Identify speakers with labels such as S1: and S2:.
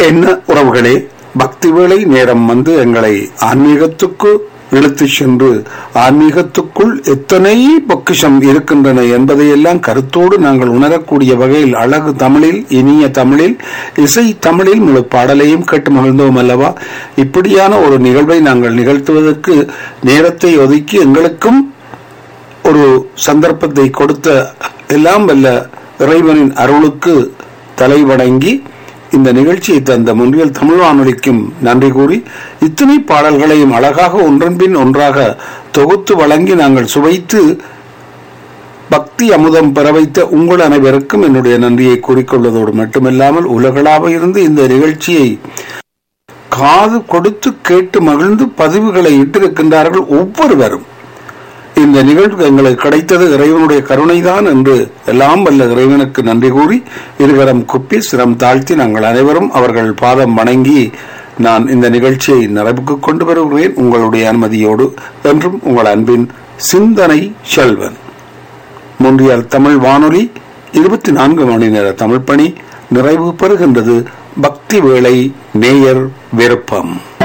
S1: என்ன உறவுகளே பக்தி வேளை நேரம் வந்து எங்களை ஆன்மீகத்துக்கு இழுத்து சென்று ஆன்மீகத்துக்குள் எத்தனை பொக்கிஷம் இருக்கின்றன என்பதையெல்லாம் கருத்தோடு நாங்கள் உணரக்கூடிய வகையில் அழகு தமிழில் இனிய தமிழில் இசை தமிழில் முழு பாடலையும் கேட்டு மகிழ்ந்தோம் அல்லவா இப்படியான ஒரு நிகழ்வை நாங்கள் நிகழ்த்துவதற்கு நேரத்தை ஒதுக்கி எங்களுக்கும் ஒரு சந்தர்ப்பத்தை கொடுத்த எல்லாம் வல்ல இறைவனின் அருளுக்கு தலைவணங்கி இந்த நிகழ்ச்சியை தந்த முன்றியல் தமிழ் வானொலிக்கும் நன்றி கூறி இத்தனை பாடல்களையும் அழகாக ஒன்றன்பின் ஒன்றாக தொகுத்து வழங்கி நாங்கள் சுவைத்து பக்தி அமுதம் பெற வைத்த உங்கள் அனைவருக்கும் என்னுடைய நன்றியை கூறிக்கொள்வதோடு மட்டுமல்லாமல் உலகளாக இருந்து இந்த நிகழ்ச்சியை காது கொடுத்து கேட்டு மகிழ்ந்து பதிவுகளை இட்டிருக்கின்றார்கள் ஒவ்வொருவரும் இந்த நிகழ்வு எங்களுக்கு கிடைத்தது இறைவனுடைய கருணைதான் என்று எல்லாம் வல்ல இறைவனுக்கு நன்றி கூறி இருகரம் குப்பி சிரம் தாழ்த்தி நாங்கள் அனைவரும் அவர்கள் பாதம் வணங்கி நான் இந்த நிகழ்ச்சியை நிறைவுக்கு கொண்டு வருகிறேன் உங்களுடைய அனுமதியோடு என்றும் உங்கள் அன்பின் சிந்தனை செல்வன் முன்றியால் தமிழ் வானொலி இருபத்தி நான்கு மணி நேர தமிழ் பணி நிறைவு பெறுகின்றது பக்தி வேளை நேயர் விருப்பம்